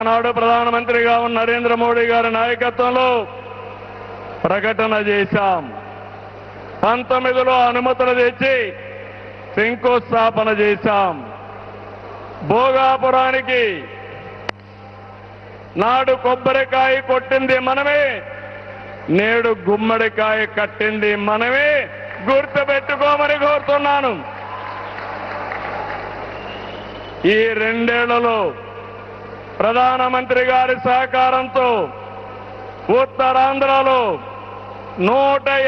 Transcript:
ఆనాడు ప్రధానమంత్రిగా ఉన్న నరేంద్ర మోడీ గారి నాయకత్వంలో ప్రకటన చేశాం పంతొమ్మిదిలో అనుమతులు తెచ్చి శంకుస్థాపన చేశాం భోగాపురానికి నాడు కొబ్బరికాయ కొట్టింది మనమే నేడు గుమ్మడికాయ కట్టింది మనమే గుర్తుపెట్టుకోమని కోరుతున్నాను ఈ రెండేళ్లలో ప్రధానమంత్రి గారి సహకారంతో ఉత్తరాంధ్రలో నూట